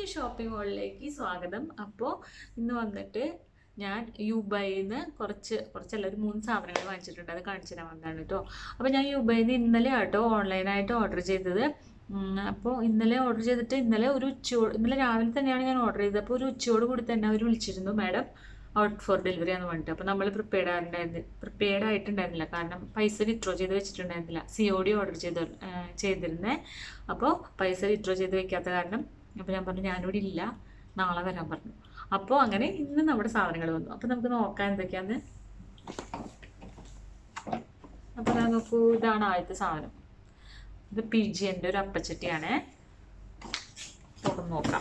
Shopping മോളിലേക്ക് സ്വാഗതം അപ്പോൾ ഇന്ന് വന്നിട്ട് ഞാൻ യുബൈയിൽ നിന്ന് കുറച്ച് കുറച്ചല്ല ഒരു മൂന്ന് സാധനങ്ങൾ വാങ്ങിച്ചിട്ടുണ്ട് അത് കാണിച്ചു തരാൻ വന്നതാണ് കേട്ടോ അപ്പോൾ ഞാൻ യുബൈയിൽ നിന്ന് ഇന്നലെ ആട്ടോ ഓൺലൈനായിട്ട് ഓർഡർ ചെയ്തത് അപ്പോൾ ഇന്നലെ ഓർഡർ ചെയ്തിട്ട് ഇന്നലെ ഒരു ഉച്ചയോട് ഇന്നലെ രാവിലെ തന്നെയാണ് ഞാൻ ഓർഡർ ചെയ്തത് അപ്പോൾ ഒരു ഉച്ചയോട് കൂടി തന്നെ അവർ വിളിച്ചിരുന്നു മാഡം ഔട്ട് ഫോർ ഡെലിവറി എന്ന് പറഞ്ഞിട്ട് അപ്പോൾ നമ്മൾ പ്രിപ്പയർഡ് ആയിട്ടുണ്ടായിരുന്നില്ല പ്രിപ്പയർഡ് ആയിട്ടുണ്ടായിരുന്നില്ല കാരണം പൈസ വിത്ഡ്രോ ചെയ്ത് വെച്ചിട്ടുണ്ടായിരുന്നില്ല സി ഒ ഡി ഓർഡർ ചെയ്ത് ചെയ്തിരുന്നേ അപ്പോൾ പൈസ വിത്ഡ്രോ ചെയ്ത് വെക്കാത്ത കാരണം അപ്പോൾ ഞാൻ പറഞ്ഞു ഞാനിവിടെ ഇല്ല നാളെ വരാൻ പറഞ്ഞു അപ്പോൾ അങ്ങനെ ഇന്ന് നമ്മുടെ സാധനങ്ങൾ വന്നു അപ്പോൾ നമുക്ക് നോക്കാം എന്തൊക്കെയാന്ന് അപ്പോൾ ഞാൻ നോക്കൂ ഇതാണ് ആദ്യത്തെ സാധനം ഇത് പി ജി എൻ്റെ ഒരു അപ്പച്ചട്ടിയാണേ തുറന്ന് നോക്കാം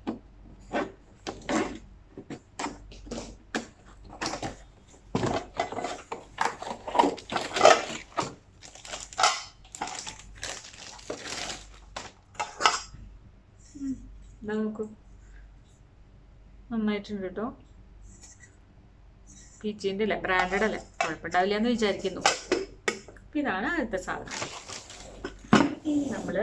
ഇതാ നോക്കൂ നന്നായിട്ടുണ്ട് കേട്ടോ പിച്ചിൻ്റെ അല്ലേ ബ്രാൻഡഡ് അല്ലേ കുഴപ്പമുണ്ടാവില്ല എന്ന് വിചാരിക്കുന്നു അപ്പം ഇതാണ് ആദ്യത്തെ സാധനം നമ്മൾ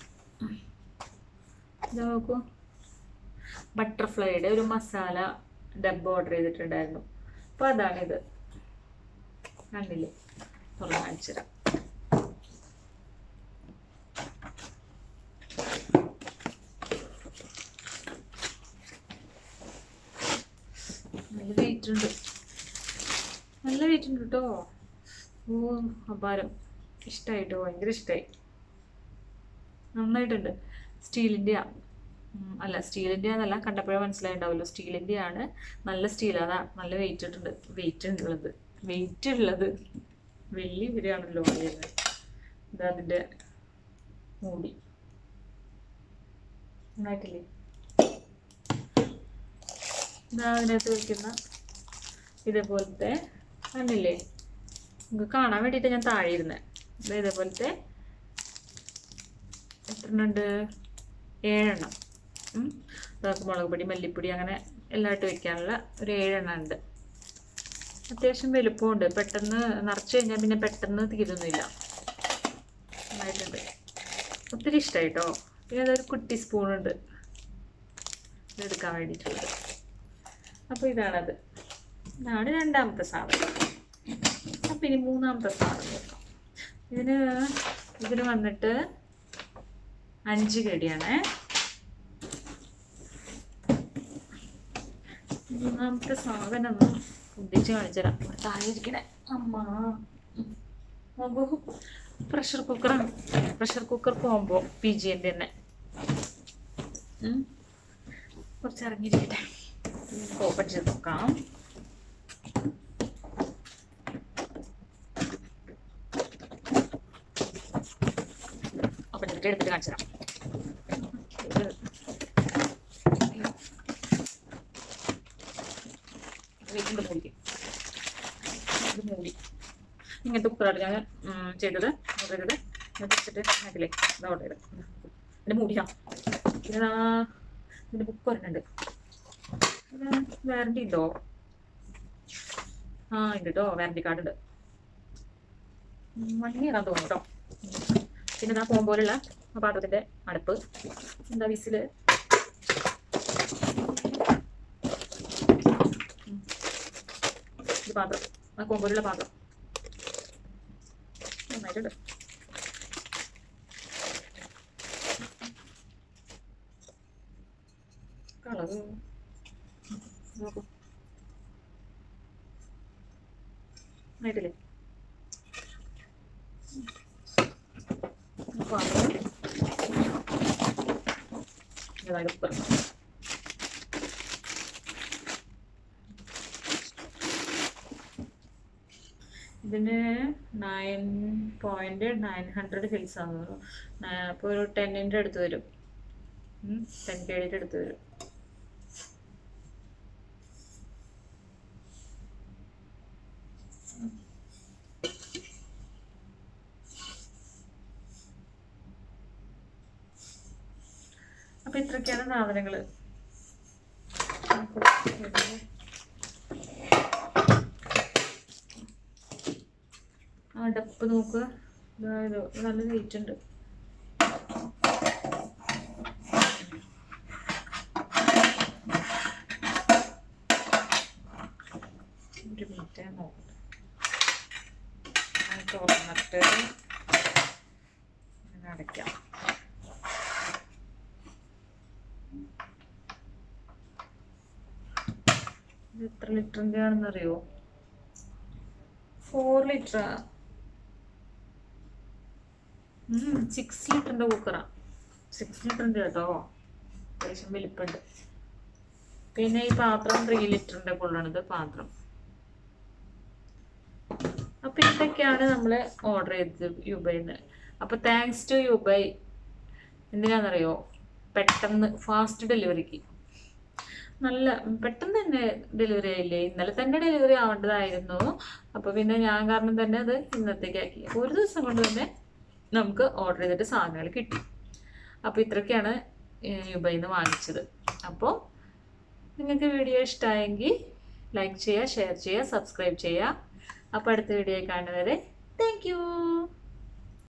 ഇതാ നോക്കൂ ബട്ടർഫ്ലൈയുടെ ഒരു മസാല ഡബ്ബ ഓർഡർ ചെയ്തിട്ടുണ്ടായിരുന്നു അപ്പോൾ അതാണിത് കണ്ടില്ലേ തുറന്ന് കാണിച്ചു തരാം നല്ല വെയിറ്റ് ഉണ്ട് നല്ല വെയിറ്റ് ഉണ്ട് കേട്ടോ ഓ അപാരം ഇഷ്ടമായിട്ടോ ഭയങ്കര ഇഷ്ടമായി നന്നായിട്ടുണ്ട് സ്റ്റീലിൻ്റെ അല്ല സ്റ്റീലിൻ്റെ എന്നല്ല കണ്ടപ്പോഴേ മനസ്സിലായിണ്ടാവുമല്ലോ സ്റ്റീലിൻ്റെ ആണ് നല്ല സ്റ്റീൽ അതാ നല്ല വെയിറ്റ് ഇട്ടുണ്ട് വെയിറ്റ് ഉള്ളത് വെയിറ്റ് ഉള്ളത് വെള്ളി ഇവരാണല്ലോ പറയുന്നത് ഇതാ അതിൻ്റെ മൂടി നന്നായിട്ടില്ലേ ഇതാ അതിനകത്ത് വെക്കുന്ന ഇതേപോലത്തെ കണ്ടില്ലേ നിങ്ങൾക്ക് കാണാൻ വേണ്ടിയിട്ട് ഞാൻ താഴെ ഇരുന്നത് ഇത് ഇതേപോലത്തെ എത്ര എണ്ണുണ്ട് ഏഴെണ്ണം അതൊക്കെ മുളക് പൊടി മല്ലിപ്പൊടി അങ്ങനെ എല്ലാം ഇട്ട് വെക്കാനുള്ള ഒരു ഏഴെണ്ണം ഉണ്ട് അത്യാവശ്യം വലുപ്പമുണ്ട് പെട്ടെന്ന് നിറച്ച് കഴിഞ്ഞാൽ പിന്നെ പെട്ടെന്ന് തീരുന്നില്ല നന്നായിട്ടുണ്ട് ഒത്തിരി ഇഷ്ടമായിട്ടോ പിന്നെ അതൊരു കുട്ടി സ്പൂണുണ്ട് ഇതെടുക്കാൻ വേണ്ടിയിട്ടുള്ളത് അപ്പോൾ ഇതാണത് ഇതാണ് രണ്ടാമത്തെ സാധനം അപ്പം ഇനി മൂന്നാമത്തെ സാധനം നോക്കാം ഇതിന് ഇതിന് വന്നിട്ട് അഞ്ച് കടിയാണേ മൂന്നാമത്തെ സാധനം ഒന്ന് പൊന്തിച്ച് കാണിച്ചുതരാം താഴെ ഇരിക്കണേ അമ്മ നോക്കൂ പ്രഷർ കുക്കറാണ് pressure cooker combo P G എൻ്റെ തന്നെ ഉം. കുറച്ച് ഇറങ്ങിയിരിക്കട്ടെ ഓപ്പൺ ചെയ്ത് നോക്കാം ഓപ്പൺ ചെയ്തിട്ട് എടുത്തിട്ട് കാണിച്ചു തരാം ഇത് വീട്ടിൻ്റെ മൂടി ഇത് മൂടി ഇങ്ങനത്തെ കുക്കറാണ് ഞാൻ ഉം, ചെയ്തത് ഓർഡർ ചെയ്തത് എന്നിട്ട് വെച്ചിട്ട് അതിലേ ഇത് ഓർഡർ ചെയ്തത് ഇതിൻ്റെ മൂടിയാ പിന്നെ ദാ ഇതിൻ്റെ ബുക്ക് വരുന്നുണ്ട് വാറണ്ടി ഉണ്ടോ ആ ഉണ്ട് കേട്ടോ വാറണ്ടി കാർഡ് ഉണ്ട് വൺ ഇയർ തോന്നുന്നു കേട്ടോ പിന്നെ ഇതാ പോകുമ്പോലുള്ള ആ പാത്രത്തിന്റെ അടുപ്പ് എന്താ വിസില് ഉം. ഇത് പാത്രം ആ കോമ്പോലുള്ള പാത്രം നന്നായിട്ടുണ്ട് കളറ് നോക്കൂ ആയിട്ടില്ലേ പാത്രം ഏതായാലും കുക്കർ ഇതിന് nine point nine hundred hills ആണ് അപ്പോൾ ഒരു ടെന്നിൻ്റെ അടുത്ത് വരും ടെൻ കെ ഡിയുടെ അടുത്ത് വരും അപ്പൊ ഇത്രയൊക്കെയാണ് സാധനങ്ങള് ആ ഡപ്പ് നോക്കുക ഇതാ ഇത് നല്ല വെയിറ്റ് ഉണ്ട് തുറന്നിട്ട് ഇങ്ങനെ അടയ്ക്കാം ഇത് എത്ര ലിറ്ററിൻ്റെ ആണെന്ന് അറിയോ ഫോർ ലിറ്ററാ സിക്സ് ലിറ്ററിൻ്റെ കുക്കറാ സിക്സ് ലിറ്ററിൻ്റെ കേട്ടോ അത്യാവശ്യം വലിപ്പമുണ്ട് പിന്നെ ഈ പാത്രം ത്രീ ലിറ്ററിൻ്റെ കൊള്ളണത് പാത്രം അപ്പൊ ഇതൊക്കെയാണ് നമ്മൾ ഓർഡർ ചെയ്തത് യുബൈന്ന് അപ്പൊ താങ്ക്സ് ടു യുബൈ എന്തിനാണെന്നറിയോ പെട്ടെന്ന് ഫാസ്റ്റ് ഡെലിവറിക്ക് നല്ല പെട്ടെന്ന് തന്നെ ഡെലിവറി ആയില്ലേ ഇന്നലെ തന്നെ ഡെലിവറി ആവേണ്ടതായിരുന്നു അപ്പോൾ പിന്നെ ഞാൻ കാരണം തന്നെ അത് ഇന്നത്തേക്ക് ആക്കി അപ്പോൾ ഒരു ദിവസം കൊണ്ട് തന്നെ നമുക്ക് ഓർഡർ ചെയ്തിട്ട് സാധനങ്ങൾ കിട്ടി അപ്പോൾ ഇത്രയൊക്കെയാണ് യുബൈയിൽ നിന്ന് വാങ്ങിച്ചത് അപ്പോൾ നിങ്ങൾക്ക് വീഡിയോ ഇഷ്ടമായെങ്കിൽ ലൈക്ക് ചെയ്യുക ഷെയർ ചെയ്യുക സബ്സ്ക്രൈബ് ചെയ്യുക അപ്പോൾ അടുത്ത വീഡിയോ കാണുന്നവരെ താങ്ക് യു